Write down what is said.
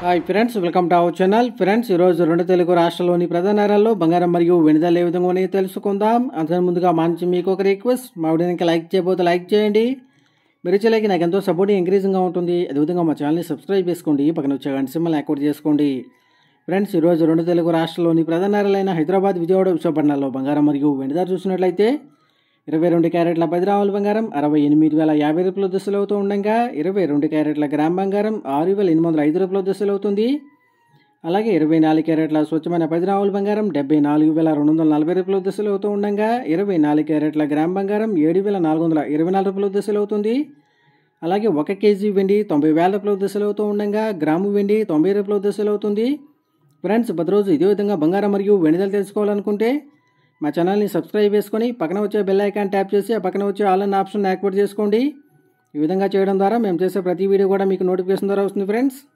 hi friends welcome to our channel friends ఈరోజు రెండు తెలుగు రాష్ట్రాల్లోని ప్రధాన నగరాల్లో బంగారం మరియు వెనుదల ఏ విధంగా ఉన్నాయో తెలుసుకుందాం అంతకు ముందుగా మంచి మీకు ఒక రిక్వెస్ట్ మా వీడియోకి లైక్ చేయబోతే లైక్ చేయండి మీరు చేయలేక నాకు ఎంతో సపోర్ట్ ఇంక్రీజింగ్గా ఉంటుంది అదేవిధంగా మా ఛానల్ని సబ్స్క్రైబ్ చేసుకోండి పక్కన వచ్చే గంట సింబల్ యాక్టివేట్ చేసుకోండి ఫ్రెండ్స్ ఈరోజు రెండు తెలుగు రాష్ట్రాల్లోని ప్రధాన నగరాలైన హైదరాబాద్ విజయవాడ విశాఖపట్నాల్లో బంగారం మరియు వెండి ధర చూసినట్లయితే ఇరవై రెండు క్యారెట్ల పది గ్రాముల బంగారం అరవై ఎనిమిది వేల యాభై రూపాయల దశలు అవుతూ ఉండగా ఇరవై రెండు క్యారెట్ల గ్రామ్ బంగారం ఆరు వేల ఎనిమిది వందల ఐదు రూపాయల దశలు అవుతుంది అలాగే ఇరవై నాలుగు క్యారెట్ల స్వచ్ఛమైన పది గ్రాముల బంగారం డెబ్బై నాలుగు వేల రెండు వందల నలభై రూపాయల దశలు అవుతూ ఉండగా ఇరవై నాలుగు క్యారెట్ల గ్రామ్ బంగారం ఏడు వేల నాలుగు వందల ఇరవై నాలుగు రూపాయల దశలు అవుతుంది అలాగే ఒక కేజీ వెండి తొంభై వేల రూపాయల దశలు అవుతూ ఉండగా గ్రాము వెండి తొంభై రూపాయల దశలు అవుతుంది ఫ్రెండ్స్ ప్రతిరోజు ఇదే విధంగా బంగారం మరియు వెండిదలు తెలుసుకోవాలనుకుంటే మా ఛానల్ని సబ్స్క్రైబ్ చేసుకొని పక్కన వచ్చే బెల్ ఐకాన్ ట్యాప్ చేసి ఆ పక్కన వచ్చే ఆల్ అన్న ఆప్షన్ యాక్టివేట్ చేసుకోండి ఈ విధంగా చేయడం ద్వారా మేము చేసే ప్రతి వీడియో కూడా మీకు నోటిఫికేషన్ ద్వారా వస్తుంది ఫ్రెండ్స్